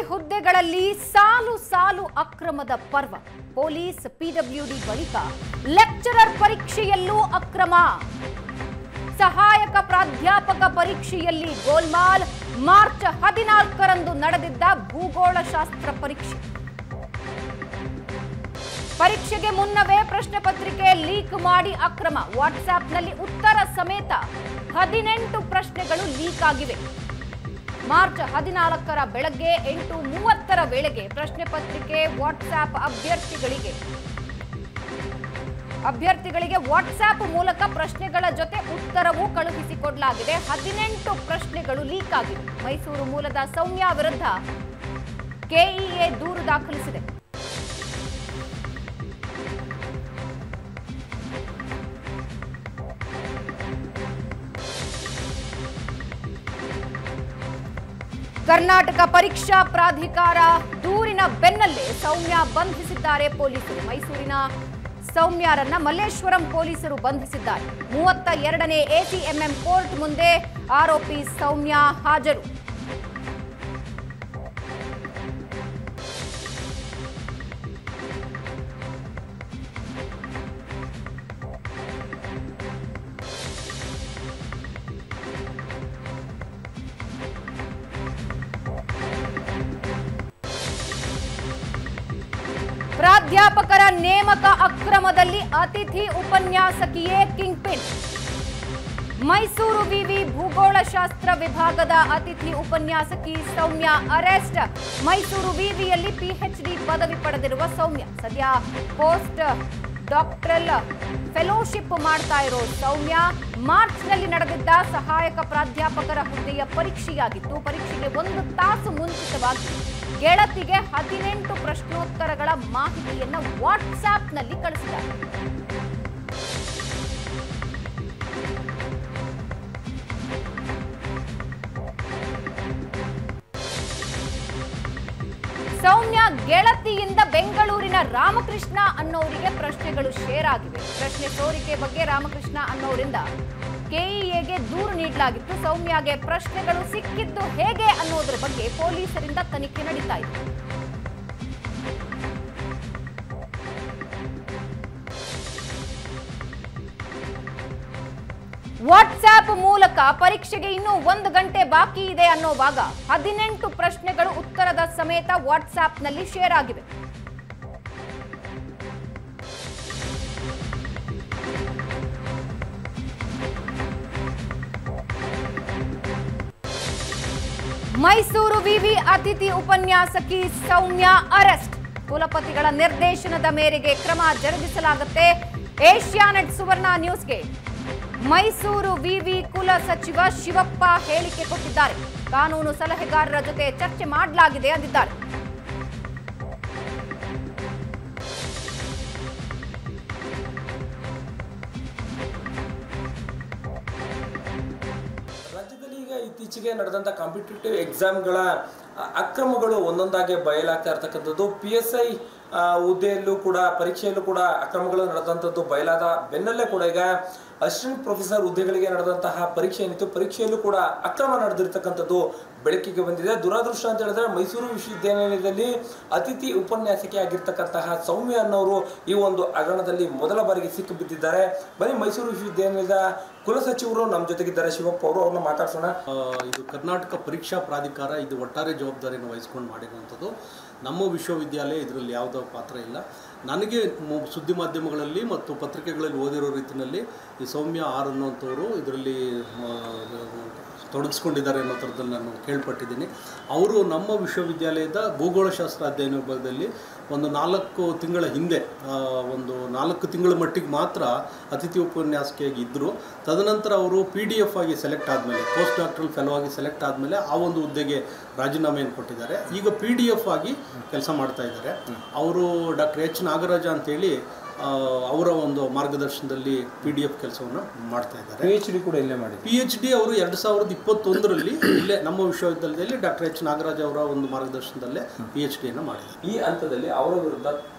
ಹುದ್ದೆಗಳಲ್ಲಿ ಸಾಲು ಸಾಲು ಅಕ್ರಮದ ಪರ್ವ ಪೊಲೀಸ್ ಪಿಡಬ್ಲ್ಯೂಡಿ ಬಳಿಕ ಲೆಕ್ಚರರ್ ಪರೀಕ್ಷೆಯಲ್ಲೂ ಅಕ್ರಮ ಸಹಾಯಕ ಪ್ರಾಧ್ಯಾಪಕ ಪರೀಕ್ಷೆಯಲ್ಲಿ ಗೋಲ್ಮಾಲ್ ಮಾರ್ಚ್ ಹದಿನಾಲ್ಕರಂದು ನಡೆದಿದ್ದ ಭೂಗೋಳಶಾಸ್ತ್ರ ಪರೀಕ್ಷೆ ಪರೀಕ್ಷೆಗೆ ಮುನ್ನವೇ ಪ್ರಶ್ನೆ ಪತ್ರಿಕೆ ಲೀಕ್ ಮಾಡಿ ಅಕ್ರಮ ವಾಟ್ಸ್ಆಪ್ನಲ್ಲಿ ಉತ್ತರ ಸಮೇತ ಹದಿನೆಂಟು ಪ್ರಶ್ನೆಗಳು ಲೀಕ್ ಆಗಿವೆ ಮಾರ್ಚ್ ಹದಿನಾಲ್ಕರ ಬೆಳಗ್ಗೆ ಎಂಟು ಮೂವತ್ತರ ವೇಳೆಗೆ ಪ್ರಶ್ನೆ ಪತ್ರಿಕೆ ವಾಟ್ಸ್ಆಪ್ ಅಭ್ಯರ್ಥಿಗಳಿಗೆ ಅಭ್ಯರ್ಥಿಗಳಿಗೆ ವಾಟ್ಸ್ಆಪ್ ಮೂಲಕ ಪ್ರಶ್ನೆಗಳ ಜೊತೆ ಉತ್ತರವೂ ಕಳುಹಿಸಿಕೊಡಲಾಗಿದೆ ಹದಿನೆಂಟು ಪ್ರಶ್ನೆಗಳು ಲೀಕ್ ಆಗಿವೆ ಮೈಸೂರು ಮೂಲದ ಸೌಮ್ಯ ವಿರುದ್ಧ ಕೆಇಎ ದೂರು ದಾಖಲಿಸಿದೆ ಕರ್ನಾಟಕ ಪರೀಕ್ಷಾ ಪ್ರಾಧಿಕಾರ ದೂರಿನ ಬೆನ್ನಲ್ಲೇ ಸೌಮ್ಯ ಬಂಧಿಸಿದ್ದಾರೆ ಪೊಲೀಸರು ಮೈಸೂರಿನ ಸೌಮ್ಯರನ್ನ ಮಲ್ಲೇಶ್ವರಂ ಪೊಲೀಸರು ಬಂಧಿಸಿದ್ದಾರೆ ಮೂವತ್ತ ಎರಡನೇ ಎಸಿಎಂಎಂ ಕೋರ್ಟ್ ಮುಂದೆ ಆರೋಪಿ ಸೌಮ್ಯ ಹಾಜರು ಪ್ರಾಧ್ಯಾಪಕರ ನೇಮಕ ಅಕ್ರಮದಲ್ಲಿ ಅತಿಥಿ ಉಪನ್ಯಾಸಕಿಯೇ ಕಿಂಗ್ ಪಿನ್ ಮೈಸೂರು ವಿವಿ ಭೂಗೋಳಶಾಸ್ತ್ರ ವಿಭಾಗದ ಅತಿಥಿ ಉಪನ್ಯಾಸಕಿ ಸೌಮ್ಯ ಅರೆಸ್ಟ್ ಮೈಸೂರು ವಿವಿಯಲ್ಲಿ ಪಿಎಚ್ಡಿ ಪದವಿ ಪಡೆದಿರುವ ಸೌಮ್ಯ ಸದ್ಯ ಪೋಸ್ಟ್ ಡಾಕ್ಟರಲ್ ಫೆಲೋಶಿಪ್ ಮಾಡ್ತಾ ಇರೋ ಸೌಮ್ಯ ಮಾರ್ಚ್ನಲ್ಲಿ ನಡೆದಿದ್ದ ಸಹಾಯಕ ಪ್ರಾಧ್ಯಾಪಕರ ಹುದ್ದೆಯ ಪರೀಕ್ಷೆಯಾಗಿತ್ತು ಪರೀಕ್ಷೆಗೆ ಒಂದು ತಾಸು ಮುಂಚಿತವಾಗಿ ಗೆಳತಿಗೆ ಹದಿನೆಂಟು ಪ್ರಶ್ನೋತ್ತರಗಳ ಮಾಹಿತಿಯನ್ನ ವಾಟ್ಸ್ಆಪ್ನಲ್ಲಿ ಕಳಿಸಿದ್ದಾರೆ ಸೌಮ್ಯ ಗೆಳತಿಯಿಂದ ಬೆಂಗಳೂರಿನ ರಾಮಕೃಷ್ಣ ಅನ್ನೋರಿಗೆ ಪ್ರಶ್ನೆಗಳು ಶೇರ್ ಆಗಿವೆ ಪ್ರಶ್ನೆ ಸೋರಿಕೆ ಬಗ್ಗೆ ರಾಮಕೃಷ್ಣ ಅನ್ನೋರಿಂದ ಕೆಇಎಗೆ ದೂರು ನೀಡಲಾಗಿತ್ತು ಸೌಮ್ಯಗೆ ಪ್ರಶ್ನೆಗಳು ಸಿಕ್ಕಿದ್ದು ಹೇಗೆ ಅನ್ನೋದ್ರ ಬಗ್ಗೆ ಪೊಲೀಸರಿಂದ ತನಿಖೆ ನಡೀತಾ ಇದೆ ವಾಟ್ಸ್ಆಪ್ ಮೂಲಕ ಪರೀಕ್ಷೆಗೆ ಇನ್ನೂ ಒಂದು ಗಂಟೆ ಬಾಕಿ ಇದೆ ಅನ್ನೋವಾಗ ಹದಿನೆಂಟು ಪ್ರಶ್ನೆಗಳು ಉತ್ತರದ ಸಮೇತ ವಾಟ್ಸ್ಆಪ್ನಲ್ಲಿ ಶೇರ್ ಆಗಿವೆ ಮೈಸೂರು ವಿವಿ ಅತಿಥಿ ಉಪನ್ಯಾಸಕಿ ಸೌಮ್ಯ ಅರೆಸ್ಟ್ ಕುಲಪತಿಗಳ ನಿರ್ದೇಶನದ ಮೇರೆಗೆ ಕ್ರಮ ಜರುಗಿಸಲಾಗುತ್ತೆ ಏಷ್ಯಾನೆಟ್ ಸುವರ್ಣ ನ್ಯೂಸ್ಗೆ ಮೈಸೂರು ವಿವಿ ಕುಲ ಸಚಿವ ಶಿವಪ್ಪ ಹೇಳಿಕೆ ಕೊಟ್ಟಿದ್ದಾರೆ ಕಾನೂನು ಸಲಹೆಗಾರರ ಜೊತೆ ಚರ್ಚೆ ಮಾಡಲಾಗಿದೆ ಅಂದಿದ್ದಾರೆ ರಾಜ್ಯದಲ್ಲಿ ಈಗ ಇತ್ತೀಚೆಗೆ ನಡೆದಂಥ ಕಾಂಪಿಟೇಟಿವ್ ಎಕ್ಸಾಮ್ಗಳ ಅಕ್ರಮಗಳು ಒಂದೊಂದಾಗಿ ಬಯಲಾಗ್ತಾ ಇರ್ತಕ್ಕಂಥದ್ದು ಪಿ ಎಸ್ ಐ ಹುದ್ದೆಯಲ್ಲೂ ಕೂಡ ಪರೀಕ್ಷೆಯಲ್ಲೂ ಕೂಡ ಅಕ್ರಮಗಳು ನಡೆದಂಥದ್ದು ಬಯಲಾದ ಬೆನ್ನಲ್ಲೇ ಕೂಡ ಈಗ ಅಸಿಸ್ಟೆಂಟ್ ಪ್ರೊಫೆಸರ್ ಹುದ್ದೆಗಳಿಗೆ ನಡೆದಂತಹ ಪರೀಕ್ಷೆ ಏನಿತ್ತು ಪರೀಕ್ಷೆಯಲ್ಲೂ ಕೂಡ ಅಕ್ರಮ ನಡೆದಿರ್ತಕ್ಕಂಥದ್ದು ಬೆಳಕಿಗೆ ಬಂದಿದೆ ದುರಾದೃಷ್ಟ ಅಂತ ಹೇಳಿದ್ರೆ ಮೈಸೂರು ವಿಶ್ವವಿದ್ಯಾನಿಲಯದಲ್ಲಿ ಅತಿಥಿ ಉಪನ್ಯಾಸಕಿ ಆಗಿರ್ತಕ್ಕಂತಹ ಸೌಮ್ಯ ಅನ್ನೋರು ಈ ಒಂದು ಹಗರಣದಲ್ಲಿ ಮೊದಲ ಬಾರಿಗೆ ಸಿಕ್ಕು ಬಿದ್ದಿದ್ದಾರೆ ಬನ್ನಿ ಮೈಸೂರು ವಿಶ್ವವಿದ್ಯಾನಿಲಯದ ಕುಲಸಚಿವರು ನಮ್ಮ ಜೊತೆಗಿದ್ದಾರೆ ಶಿವಪ್ಪ ಅವರು ಅವ್ರನ್ನ ಮಾತಾಡ್ಸೋಣ ಆ, ಇದು ಕರ್ನಾಟಕ ಪರೀಕ್ಷಾ ಪ್ರಾಧಿಕಾರ ಇದು ಒಟ್ಟಾರೆ ಜವಾಬ್ದಾರಿಯನ್ನು ವಹಿಸ್ಕೊಂಡು ಮಾಡಿರುವಂಥದ್ದು ನಮ್ಮ ವಿಶ್ವವಿದ್ಯಾಲಯ ಇದರಲ್ಲಿ ಯಾವುದೋ ಪಾತ್ರ ಇಲ್ಲ ನನಗೆ ಮು- ಸುದ್ದಿ ಮಾಧ್ಯಮಗಳಲ್ಲಿ ಮತ್ತು ಪತ್ರಿಕೆಗಳಲ್ಲಿ ಓದಿರೋ ರೀತಿಯಲ್ಲಿ ಈ ಸೌಮ್ಯ ಆರ್ ಅನ್ನುವಂಥವ್ರು ಇದರಲ್ಲಿ ಆ, ತೊಡಗಿಸ್ಕೊಂಡಿದ್ದಾರೆ ಅನ್ನೋ ಥರದಲ್ಲಿ ನಾನು ಕೇಳ್ಪಟ್ಟಿದ್ದೀನಿ ಅವರು ನಮ್ಮ ವಿಶ್ವವಿದ್ಯಾಲಯದ ಭೂಗೋಳಶಾಸ್ತ್ರ ಅಧ್ಯಯನ ವಿಭಾಗದಲ್ಲಿ ಒಂದು ನಾಲ್ಕು ತಿಂಗಳ ಹಿಂದೆ ಆ, ಒಂದು ನಾಲ್ಕು ತಿಂಗಳ ಮಟ್ಟಿಗೆ ಮಾತ್ರ ಅತಿಥಿ ಉಪನ್ಯಾಸಕಿಯಾಗಿ ಇದ್ದರು ತದನಂತರ ಅವರು ಪಿ ಡಿ ಎಫ್ ಆಗಿ ಸೆಲೆಕ್ಟ್ ಆದಮೇಲೆ ಪೋಸ್ಟ್ ಡಾಕ್ಟ್ರಲ್ ಫೆಲೋ ಆಗಿ ಸೆಲೆಕ್ಟ್ ಆದಮೇಲೆ ಆ ಒಂದು ಹುದ್ದೆಗೆ ರಾಜೀನಾಮೆಯನ್ನು ಕೊಟ್ಟಿದ್ದಾರೆ ಈಗ ಪಿ ಡಿ ಎಫ್ ಆಗಿ ಕೆಲಸ ಮಾಡ್ತಾ ಇದ್ದಾರೆ ಅವರು ಡಾಕ್ಟರ್ ಎಚ್ ನಾಗರಾಜ ಅಂತೇಳಿ ಆ, ಅವರ ಒಂದು ಮಾರ್ಗದರ್ಶನದಲ್ಲಿ ಪಿ ಡಿ ಎಫ್ ಕೆಲಸವನ್ನು ಮಾಡ್ತಾ ಇದ್ದಾರೆ ಪಿ ಎಚ್ ಡಿ ಕೂಡ ಇಲ್ಲೇ ಮಾಡಿದ್ರು ಪಿ ಎಚ್ ಡಿ ಅವರು ಎರಡು ಸಾವಿರದ ಇಪ್ಪತ್ತೊಂದರಲ್ಲಿ ಇಲ್ಲೇ ನಮ್ಮ ವಿಶ್ವವಿದ್ಯಾಲಯದಲ್ಲಿ ಡಾಕ್ಟರ್ ಎಚ್ ನಾಗರಾಜ್ ಅವರ ಒಂದು ಮಾರ್ಗದರ್ಶನದಲ್ಲೇ ಪಿ ಎಚ್ ಡಿಯನ್ನು ಮಾಡಿದ್ದಾರೆ ಈ ಹಂತದಲ್ಲಿ ಅವರ ವಿರುದ್ಧ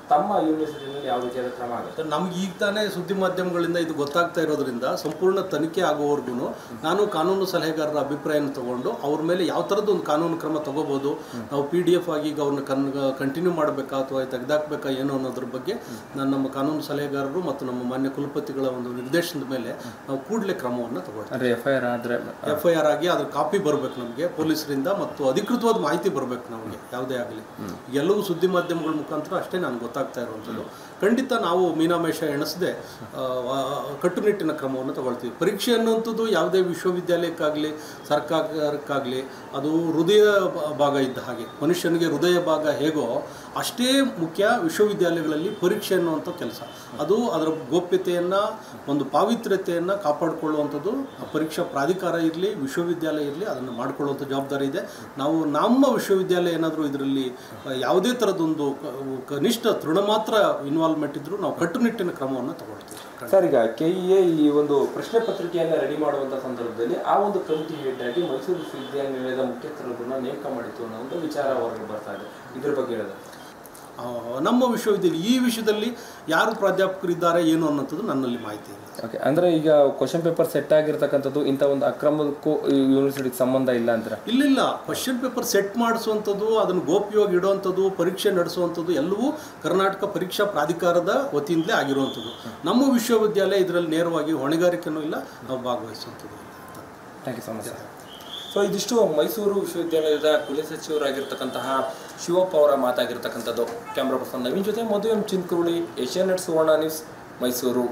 ತಮ್ಮ ಯೂನಿವರ್ಸಿಟಿನಲ್ಲಿ ಯಾವ ರೀತಿಯಾದ ಕ್ರಮ ಆಗುತ್ತೆ ನಮ್ಗೆ ಈಗ ತಾನೇ ಸುದ್ದಿ ಮಾಧ್ಯಮಗಳಿಂದ ಇದು ಗೊತ್ತಾಗ್ತಾ ಇರೋದ್ರಿಂದ ಸಂಪೂರ್ಣ ತನಿಖೆ ಆಗೋವರೆಗೂ ನಾನು ಕಾನೂನು ಸಲಹೆಗಾರರ ಅಭಿಪ್ರಾಯನ ತಗೊಂಡು ಅವ್ರ ಮೇಲೆ ಯಾವ ಥರದ್ದು ಒಂದು ಕಾನೂನು ಕ್ರಮ ತಗೋಬೋದು ನಾವು ಪಿ ಡಿ ಎಫ್ ಆಗಿ ಈಗ ಅವ್ರನ್ನ ಕನ್ ಕಂಟಿನ್ಯೂ ಮಾಡಬೇಕಾ ಅಥವಾ ತೆಗೆದಾಕ್ಬೇಕಾ ಏನೋ ಅನ್ನೋದ್ರ ಬಗ್ಗೆ ನಾನು ನಮ್ಮ ಕಾನೂನು ಸಲಹೆಗಾರರು ಮತ್ತು ನಮ್ಮ ಮಾನ್ಯ ಕುಲಪತಿಗಳ ಒಂದು ನಿರ್ದೇಶನದ ಮೇಲೆ ನಾವು ಕೂಡಲೇ ಕ್ರಮವನ್ನು ತಗೊಳ್ತೀವಿ ಅಂದರೆ ಎಫ್ ಐ ಆರ್ ಆದರೆ ಎಫ್ ಐ ಆರ್ ಆಗಿ ಅದ್ರ ಕಾಪಿ ಬರಬೇಕು ನಮಗೆ ಪೊಲೀಸರಿಂದ ಮತ್ತು ಅಧಿಕೃತವಾದ ಮಾಹಿತಿ ಬರಬೇಕು ನಮಗೆ ಯಾವುದೇ ಆಗಲಿ ಎಲ್ಲವೂ ಸುದ್ದಿ ಮಾಧ್ಯಮಗಳ ಮುಖಾಂತರ ಅಷ್ಟೇ ನಾನು ಗೊತ್ತಾಗ್ತಾ ಇರುವಂಥದ್ದು ಖಂಡಿತ ನಾವು ಮೀನಾಮೇಷ ಎಣಿಸದೆ ಕಟ್ಟುನಿಟ್ಟಿನ ಕ್ರಮವನ್ನು ತಗೊಳ್ತೀವಿ ಪರೀಕ್ಷೆ ಅನ್ನುವಂಥದ್ದು ಯಾವುದೇ ವಿಶ್ವವಿದ್ಯಾಲಯಕ್ಕಾಗಲಿ ಸರ್ಕಾರಕ್ಕಾಗಲಿ ಅದು ಹೃದಯ ಬ- ಭಾಗ ಇದ್ದ ಹಾಗೆ ಮನುಷ್ಯನಿಗೆ ಹೃದಯ ಭಾಗ ಹೇಗೋ ಅಷ್ಟೇ ಮುಖ್ಯ ವಿಶ್ವವಿದ್ಯಾಲಯಗಳಲ್ಲಿ ಪರೀಕ್ಷೆ ಅನ್ನುವಂಥ ಕೆಲಸ ಅದು ಅದರ ಗೋಪ್ಯತೆಯನ್ನು ಒಂದು ಪಾವಿತ್ರ್ಯತೆಯನ್ನು ಕಾಪಾಡಿಕೊಳ್ಳುವಂಥದ್ದು ಆ ಪರೀಕ್ಷಾ ಪ್ರಾಧಿಕಾರ ಇರಲಿ ವಿಶ್ವವಿದ್ಯಾಲಯ ಇರಲಿ ಅದನ್ನು ಮಾಡಿಕೊಳ್ಳುವಂಥ ಜವಾಬ್ದಾರಿ ಇದೆ ನಾವು ನಮ್ಮ ವಿಶ್ವವಿದ್ಯಾಲಯ ಏನಾದರೂ ಇದರಲ್ಲಿ ಆ, ಯಾವುದೇ ಥರದೊಂದು ಕ- ಕನಿಷ್ಠ ತೃಣ ಮಾತ್ರ ಇನ್ವಾಲ್ವ್ಮೆಂಟ್ ಇದ್ದರೂ ನಾವು ಕಟ್ಟುನಿಟ್ಟಿನ ಕ್ರಮವನ್ನು ತಗೊಳ್ತೀವಿ ಸರ್ ಈಗ ಕೆಇಎ ಈ ಒಂದು ಪ್ರಶ್ನೆ ಪತ್ರಿಕೆಯನ್ನು ರೆಡಿ ಮಾಡುವಂತ ಸಂದರ್ಭದಲ್ಲಿ ಆ ಒಂದು ಕಮಿಟಿ ಹೆಡ್ ಆಗಿ ಮೈಸೂರು ವಿಶ್ವವಿದ್ಯಾನಿಲಯದ ಮುಖ್ಯಸ್ಥರನ್ನ ನೇಮಕ ಮಾಡಿತ್ತು ಅನ್ನೋ ಒಂದು ವಿಚಾರ ಹೊರಗೆ ಬರ್ತಾ ಇದೆ ಇದ್ರ ಬಗ್ಗೆ ಹೇಳೋದು ಆ, ನಮ್ಮ ವಿಶ್ವವಿದ್ಯಾಲಯ ಈ ವಿಷಯದಲ್ಲಿ ಯಾರು ಪ್ರಾಧ್ಯಾಪಕರಿದ್ದಾರೆ ಏನು ಅನ್ನೋಂಥದ್ದು ನನ್ನಲ್ಲಿ ಮಾಹಿತಿ ಇಲ್ಲ ಓಕೆ ಅಂದರೆ ಈಗ ಕ್ವಶನ್ ಪೇಪರ್ ಸೆಟ್ ಆಗಿರ್ತಕ್ಕಂಥದ್ದು ಇಂಥ ಒಂದು ಅಕ್ರಮಕ್ಕೂ ಈ ಯೂನಿವರ್ಸಿಟಿಗೆ ಸಂಬಂಧ ಇಲ್ಲ ಅಂತಾರೆ ಇಲ್ಲಿಲ್ಲ ಕ್ವಶನ್ ಪೇಪರ್ ಸೆಟ್ ಮಾಡಿಸುವಂಥದ್ದು ಅದನ್ನು ಗೋಪ್ಯವಾಗಿ ಇಡುವಂಥದ್ದು ಪರೀಕ್ಷೆ ನಡೆಸುವಂಥದ್ದು ಎಲ್ಲವೂ ಕರ್ನಾಟಕ ಪರೀಕ್ಷಾ ಪ್ರಾಧಿಕಾರದ ವತಿಯಿಂದಲೇ ಆಗಿರುವಂಥದ್ದು ನಮ್ಮ ವಿಶ್ವವಿದ್ಯಾಲಯ ಇದರಲ್ಲಿ ನೇರವಾಗಿ ಹೊಣೆಗಾರಿಕೆನೂ ಇಲ್ಲ ನಾವು ಭಾಗವಹಿಸುವಂಥದ್ದು ಇಲ್ಲ ಅಂತ thank you so much sir so ಇದಿಷ್ಟು ಮೈಸೂರು ವಿಶ್ವವಿದ್ಯಾಲಯದ ಕುಲಸಚಿವರಾಗಿರ್ತಕ್ಕಂತಹ ಶಿವಪ್ಪ ಅವರ ಮಾತಾಗಿರ್ತಕ್ಕಂಥದ್ದು ಕ್ಯಾಮ್ರಾ ಪರ್ಸನ್ ನವೀನ್ ಜೊತೆ Madhu M Chinkuruli Asianet Suvarna news Mysuru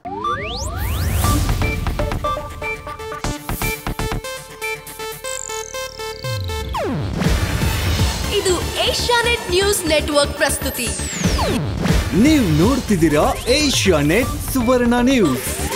ಇದು ಏಷ್ಯಾನೆಟ್ ನ್ಯೂಸ್ ನೆಟ್ವರ್ಕ್ ಪ್ರಸ್ತುತಿ ನೀವು ನೋಡ್ತಿದ್ದೀರಾ ಏಷ್ಯಾ ನೆಟ್ ಸುವರ್ಣ ನ್ಯೂಸ್